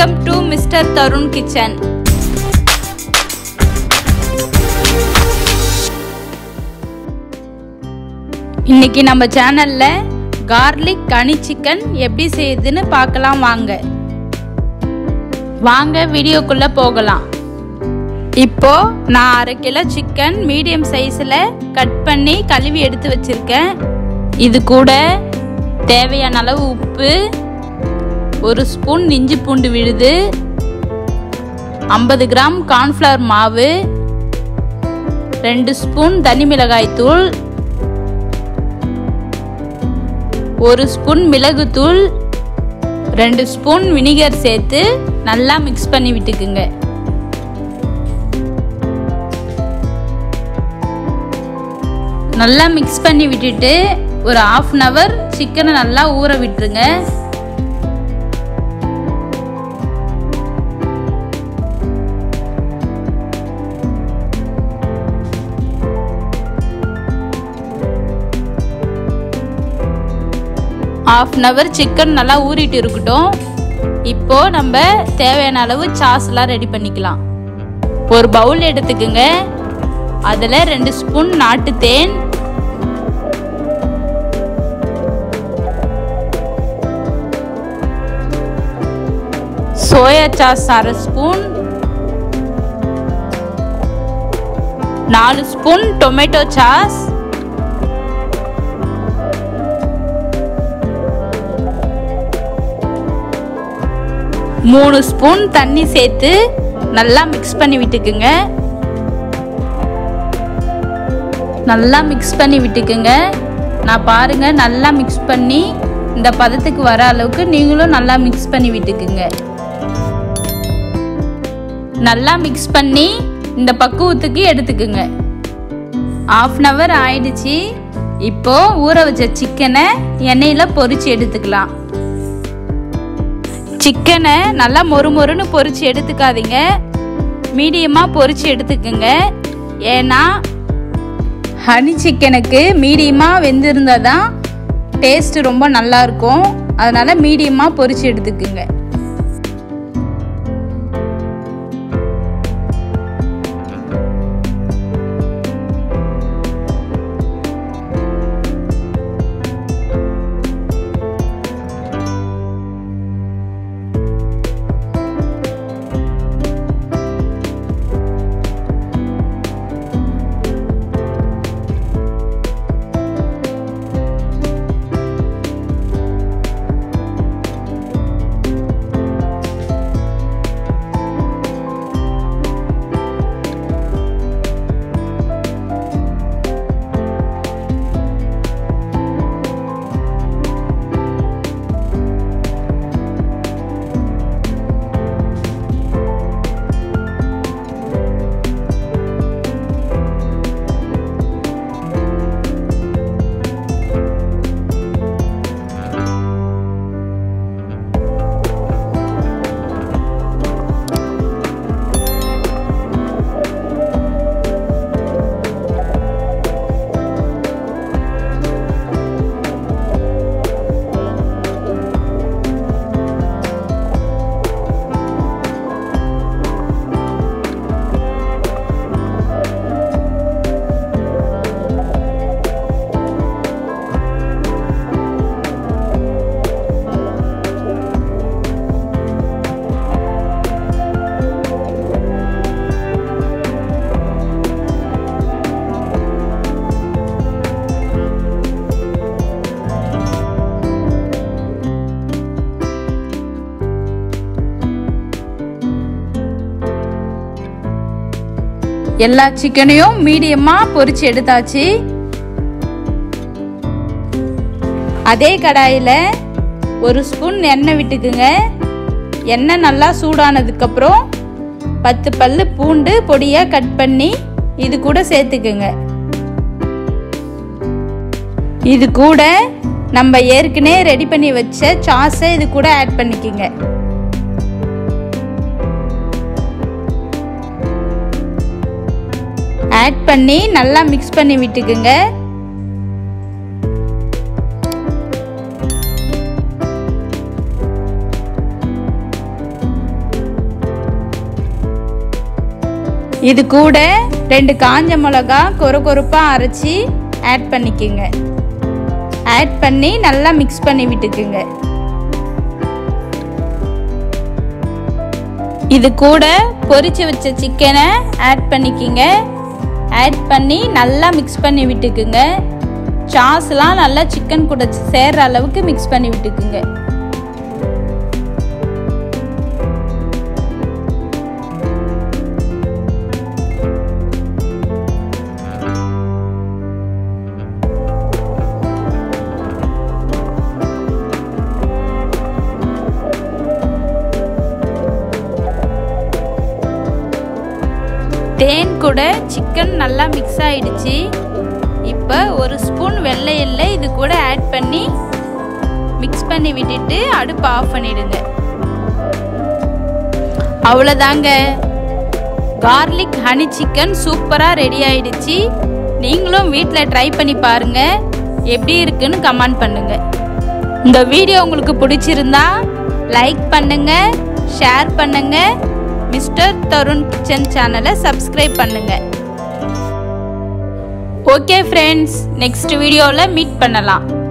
welcome to mister Tharun kitchen இன்னைக்கு நம்ம சேனல்ல கார்லிக் கனி சிக்கன் எப்படி செய்யுதுன்னு பார்க்கலாம் வாங்க வாங்க வீடியோக்குள்ள போகலாம் இப்போ நான் அரை கிலோ சிக்கன் மீடியம் சைஸில் கட் பண்ணி கழுவி எடுத்து வச்சிருக்கேன் இது கூட தேவையான அளவு உப்பு ஒரு ஸ்பூன் இஞ்சி பூண்டு விழுது ஐம்பது கிராம் கார்ன்ஃப்ளவர் மாவு ரெண்டு ஸ்பூன் தனி மிளகாய் தூள் ஒரு ஸ்பூன் மிளகுத்தூள் ரெண்டு ஸ்பூன் வினிகர் சேர்த்து நல்லா மிக்ஸ் பண்ணி விட்டுக்குங்க நல்லா மிக்ஸ் பண்ணி விட்டுட்டு ஒரு ஆஃப் அன் ஹவர் சிக்கனை நல்லா ஊற விட்டுருங்க ஆஃப் அன் ஹவர் சிக்கன் நல்லா ஊறிட்டு இருக்கட்டும் இப்போ நம்ம தேவையான அளவு சாஸ்லாம் ரெடி பண்ணிக்கலாம் ஒரு பவுல் எடுத்துக்கோங்க அதில் ரெண்டு ஸ்பூன் நாட்டு தேன் சோயா சாஸ் அரை ஸ்பூன் நாலு ஸ்பூன் டொமேட்டோ சாஸ் மூணு ஸ்பூன் தண்ணி சேர்த்து நல்லா மிக்ஸ் பண்ணி விட்டுக்குங்க நல்லா மிக்ஸ் பண்ணி விட்டுக்குங்க நான் பாருங்க நல்லா மிக்ஸ் பண்ணி இந்த பதத்துக்கு வர அளவுக்கு நீங்களும் நல்லா மிக்ஸ் பண்ணி விட்டுக்குங்க நல்லா மிக்ஸ் பண்ணி இந்த பக்குவத்துக்கு எடுத்துக்குங்க ஆஃப் அன் ஹவர் ஆயிடுச்சு இப்போ ஊற வச்ச சிக்கனை எண்ணெயில் பொரிச்சு எடுத்துக்கலாம் சிக்கனை நல்லா மொறு மொறுன்னு பொரிச்சு எடுத்துக்காதீங்க மீடியமாக பொரிச்சு எடுத்துக்கோங்க ஏன்னா ஹனி சிக்கனுக்கு மீடியமாக வெந்திருந்தால் தான் டேஸ்ட் ரொம்ப நல்லா இருக்கும் அதனால் மீடியமாக பொரிச்சு எடுத்துக்குங்க எல்லா சிக்கனையும் மீடியமாக பொரிச்சு எடுத்தாச்சு அதே கடாயில் ஒரு ஸ்பூன் எண்ணெய் விட்டுக்குங்க எண்ணெய் நல்லா சூடானதுக்கப்புறம் பத்து பல்லு பூண்டு பொடியாக கட் பண்ணி இது கூட சேர்த்துக்குங்க இது கூட நம்ம ஏற்கனவே ரெடி பண்ணி வச்ச சாஸை இது கூட ஆட் பண்ணிக்கோங்க ஆட் பண்ணி நல்லா மிக்ஸ் பண்ணி விட்டுக்குங்க இது கூட ரெண்டு காஞ்ச மிளகா கொர கொரப்பாக அரைச்சி ஆட் பண்ணிக்கோங்க ஆட் பண்ணி நல்லா மிக்ஸ் பண்ணி விட்டுக்குங்க இது கூட பொரிச்சு வச்ச சிக்கனை ஆட் பண்ணிக்கிங்க ஆட் பண்ணி நல்லா மிக்ஸ் பண்ணி விட்டுக்குங்க சாஸ்லாம் நல்லா சிக்கன் கூட சேர்ற அளவுக்கு மிக்ஸ் பண்ணி விட்டுக்குங்க தேன் கூட சிக்கன் நல்லா மிக்ஸ் ஆயிடுச்சு இப்போ ஒரு ஸ்பூன் வெள்ளை எல்லை இது கூட ஆட் பண்ணி மிக்ஸ் பண்ணி விட்டுட்டு அடுப்பு ஆஃப் பண்ணிடுங்க அவ்வளோதாங்க கார்லிக் ஹனி சிக்கன் சூப்பராக ரெடி ஆயிடுச்சு நீங்களும் வீட்டில் ட்ரை பண்ணி பாருங்க எப்படி இருக்குன்னு கமெண்ட் பண்ணுங்க இந்த வீடியோ உங்களுக்கு பிடிச்சிருந்தா லைக் பண்ணுங்க ஷேர் பண்ணுங்க மிஸ்டர் தருண் கிச்சன் சேனலை சப்ஸ்கிரைப் பண்ணுங்க ஓகே ஃப்ரெண்ட்ஸ் நெக்ஸ்ட் வீடியோவில் மீட் பண்ணலாம்